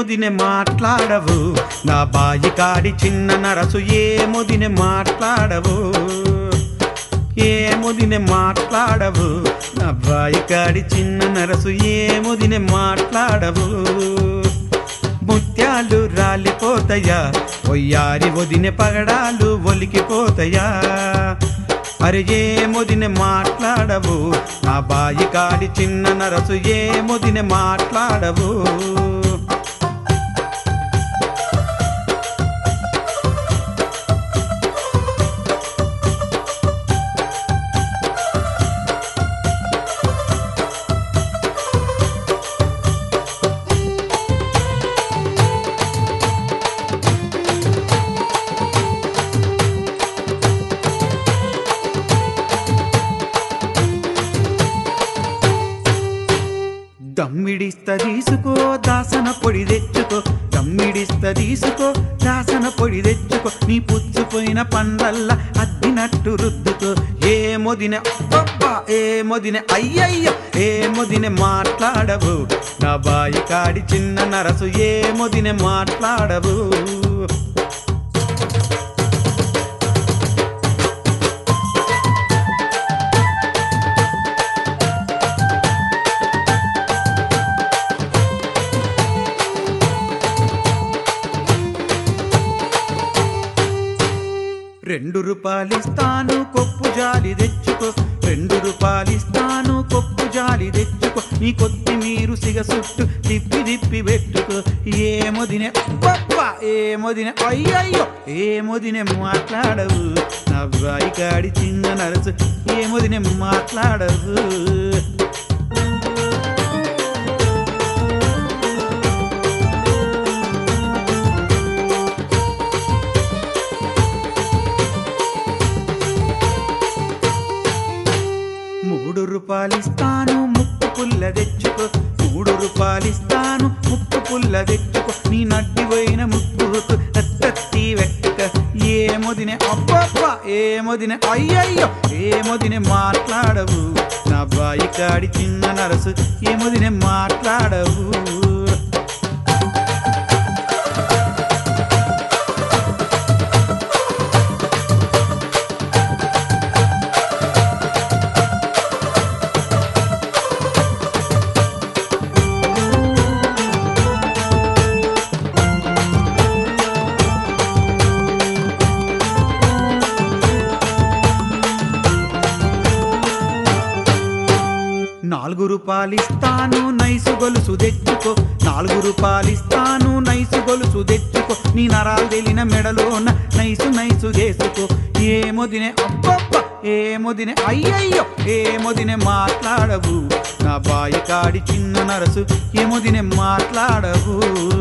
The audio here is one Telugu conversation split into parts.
ఏమొదినే మాట్లాడవు నా బాయి కాడి చిన్న నరసు ఏమొదినే మాట్లాడవు ఏమొదినే మాట్లాడవు నా బాయి కాడి చిన్న నరసు ఏమొదినే మాట్లాడవు ముత్యాలు రాలిపోతాయా ఒయ్యారి వదిన పగడాలు ఒలికిపోతాయా అరే ఏమొదిన మాట్లాడవు నా బాయి కాడి చిన్న నరసు ఏమొదిన మాట్లాడవు దమ్మిడిస్త తీసుకో దాసన పొడి తెచ్చుకో దమ్మిడిస్త తీసుకో దాసన పొడి తెచ్చుకో నీ పుచ్చుపోయిన పండ్లల్లా అద్దినట్టు రుద్దుకో ఏ మొదిన అబ్బబ్బా ఏ మొదిన అయ్యయ్య ఏ మొదిన మాట్లాడవు నా బాయి కాడి చిన్న నరసు ఏ మొదిన మాట్లాడవు రెండు రూపాయలిస్తాను కొప్పు జాలి తెచ్చుకో రెండు రూపాయలిస్తాను కొప్పు జాలి తెచ్చుకో నీ కొద్ది మీరు సిగ సుట్టు తిప్పి తిప్పి పెట్టుకో ఏమొదినే అబ్బబ్బా ఏమొదినే అయ్యయ్యో ఏమొదినే మాట్లాడవు నా బాయి కాడి చిన్న నరసు ఏమొదినే మాట్లాడవు మూడు రూపాయలిస్తాను ముక్కు పుల్ల తెచ్చుకో మూడు రూపాయలిస్తాను ముక్కు పుల్ల తెచ్చుకో నీ నడ్డి పోయిన ముక్కుకు తత్తత్తి వెట్టుక ఏమొదినే అబ్బబ్బా ఏమొదినే అయ్యయ్యో ఏమొదినే మాట్లాడవు నా బాయి కాడి చిన్న నరసు ఏమొదినే మాట్లాడవు నాలుగు రూపాయలిస్తాను నైసు గొలుసు తెచ్చుకో నాలుగు రూపాయలిస్తాను నైసు గొలుసు తెచ్చుకో నీ నరాలు తెలిన మెడలోన నైసు నైసు చేసుకో ఏమొదినే అబ్బబ్బ ఏమొదినే అయ్యయ్యో ఏమొదినే మాట్లాడవు నా బాయి కాడి చిన్న నరసు ఏమొదినే మాట్లాడవు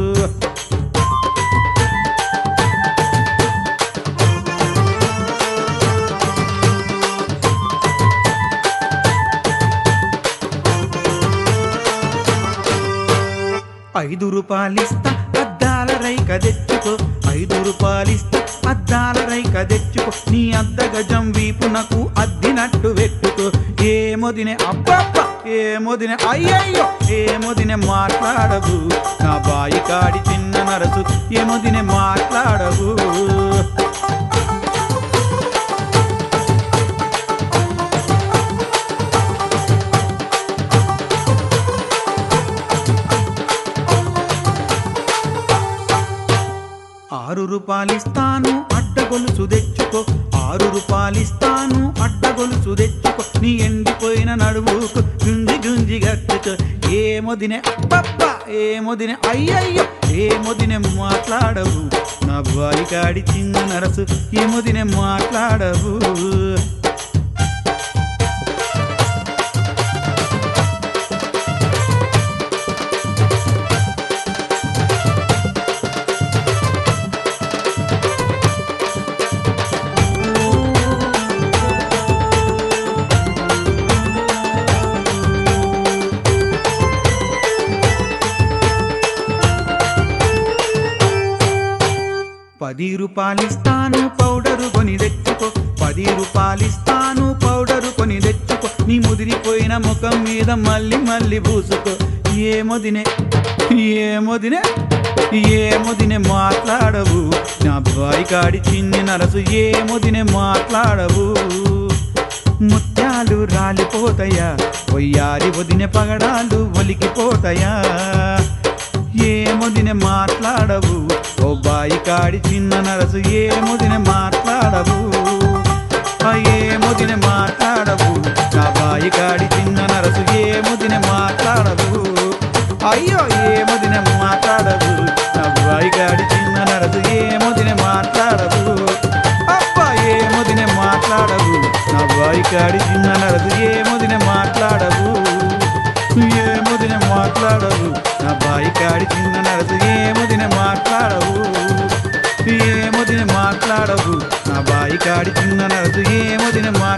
ఐదు రూపాయలిస్తా అద్దాల రైక తెచ్చుకో ఐదు రూపాయలిస్తా అద్దాల రైక తెచ్చుకో నీ అద్ద గజం వీపునకు అద్దినట్టు పెట్టుకో ఏమొదినే అబ్బబ్బ ఏమొదినే అయ్యయ్యో ఏమొదినే మాట్లాడవు నా బాయి కాడి చిన్న నరసు ఏమొదినే మాట్లాడవు ఆరు రూపాయలిస్తాను అడ్డగొలుసు తెచ్చుకో ఆరు రూపాయలిస్తాను అడ్డగొలుసు తెచ్చుకో నీ ఎండిపోయిన నడువుకు గుంజి గుంజి గట్టుకో ఏమొదినే అబ్బబ్బ ఏమొదినే అయ్యయ్యో ఏమొదినే మాట్లాడవు నా బాయి కాడి చిన్న నరసు ఏమొదినే మాట్లాడవు పది రూపాయలిస్తాను పౌడరు కొని తెచ్చుకో పది రూపాయలిస్తాను పౌడరు కొని తెచ్చుకో నీ ముదిరిపోయిన ముఖం మీద మళ్ళీ మళ్ళీ పూసుకో ఏమొదినే ఏమొదినే ఏమొదినే మాట్లాడవు నా బాయి కాడి చిన్ని నరసు ఏమొదినే మాట్లాడవు ముత్యాలు రాలిపోతాయా పొయ్యారి వదిన పగడాలు ఒలికిపోతాయా ఏమొదిన మాట్లాడవు ఓ బాయి కాడి చిన్న నరసు ఏమొదిన మాట్లాడవు ఆ ఏమొదిన మాట్లాడవు నా బాయి కాడి చిన్న నరసు ఏమొదిన మాట్లాడవు అయ్యో ఏమొదిన మాట్లాడవు నా బాయి కాడి చిన్న నరసు ఏమొదిన మాట్లాడవు అబ్బా ఏమొదిన మాట్లాడవు నా బాయి కాడి చిన్న నరసు ఏమొదిన మాట్లాడవు ఏమొదిన మాట్లాడవు నా బాయి కాడి చిన్న నరసు ఏమొదిన మాట్లాడవు ఏమొదిన మాట్లాడవు నా బాయి కాడి చిన్న నరసు ఏమొదిన మాట్లాడవు